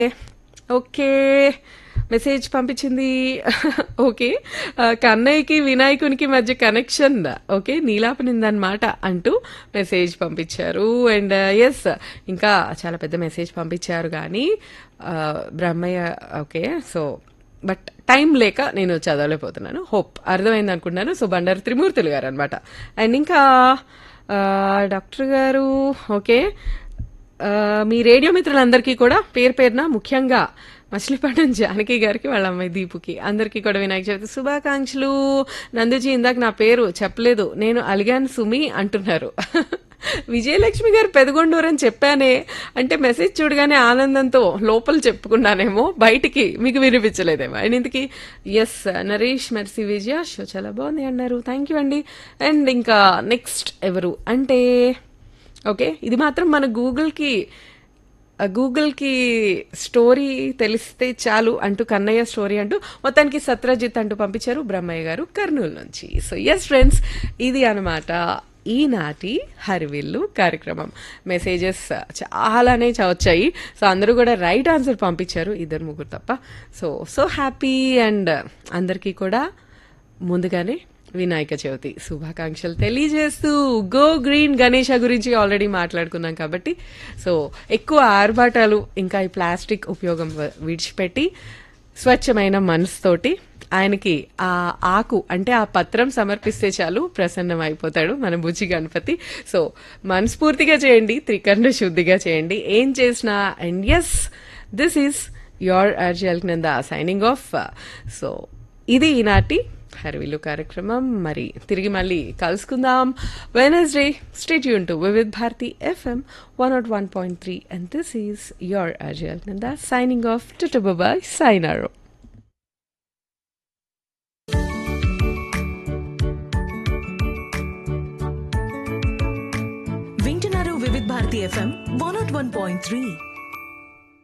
okay message పంపించింది okay ఆ, కన్నయ్యకి వినాయకునికి మధ్య కనెక్షన్ ఓకే నీలాపనిందనమాట అంటూ మెసేజ్ పంపించారు అండ్ ఎస్ ఇంకా చాలా పెద్ద మెసేజ్ పంపించారు కానీ ఆ, Brahmayya okay so but time లేక నేను చదవలేకపోతున్నాను హోప్ అర్థమైంది అనుకుంటున్నాను సో బండారు త్రిమూర్తులు గారు అనమాట అండ్ ఇంకా ఆ, డాక్టర్ గారు ఓకే ఆ, మీ రేడియో మిత్రులందరికీ కూడా పేరు పేరున ముఖ్యంగా మచిలీపట్నం జానకి గారికి వాళ్ళ అమ్మాయి దీపుకి అందరికీ కూడా వినాయక చవితి శుభాకాంక్షలు నందుజీ ఇందాక నా పేరు చెప్పలేదు నేను అలిగాను సుమి అంటున్నారు విజయలక్ష్మి గారు పెదగొండూరు అని చెప్పానే అంటే మెసేజ్ చూడగానే ఆనందంతో లోపల చెప్పుకున్నానేమో బయటికి మీకు వినిపించలేదేమో అండ్ ఇంతకీ S Naresh Mercy Vijaya show చాలా బాగుంది అన్నారు థ్యాంక్ యూ అండి అండ్ ఇంకా నెక్స్ట్ ఎవరు అంటే ఓకే ఇది మాత్రం మన గూగుల్కి ఆ గూగుల్కి స్టోరీ తెలిస్తే చాలు అంటూ కన్నయ్య స్టోరీ అంటూ మొత్తానికి సత్రజిత్ అంటూ పంపించారు బ్రహ్మయ్య గారు కర్నూలు నుంచి సో ఎస్ ఫ్రెండ్స్ ఇది అనమాట ఈనాటి హరివిల్లు కార్యక్రమం మెసేజెస్ చాలానే చ- వచ్చాయి సో అందరూ కూడా రైట్ ఆన్సర్ పంపించారు ఇద్దరు ముగ్గురు తప్ప సో సో హ్యాపీ అండ్ అందరికీ కూడా ముందుగానే వినాయక చవితి శుభాకాంక్షలు తెలియజేస్తూ గో గ్రీన్ గణేష గురించి ఆల్రెడీ మాట్లాడుకున్నాం కాబట్టి సో ఎక్కువ ఆర్భాటాలు ఇంకా ఈ ప్లాస్టిక్ ఉపయోగం వ- విడిచిపెట్టి స్వచ్ఛమైన మనసుతోటి ఆయనకి ఆ ఆకు అంటే ఆ పత్రం సమర్పిస్తే చాలు ప్రసన్నం అయిపోతాడు మన బుజ్జి గణపతి సో మనస్ఫూర్తిగా చేయండి త్రికరణ శుద్ధిగా చేయండి ఏం చేసినా and yes this is your Arjal Nanda signing off so ఇది ఈనాటి హర్విలు కార్యక్రమం మరి తిరిగి మళ్ళీ కలుసుకుందాం వెనస్డే స్టేట్ యూన్ to Vividh Bharati FM one nought one point three and this is your Arjal Nanda signing off to bye సైనారో వింటున్నారు Vividh Bharati FM one nought one point three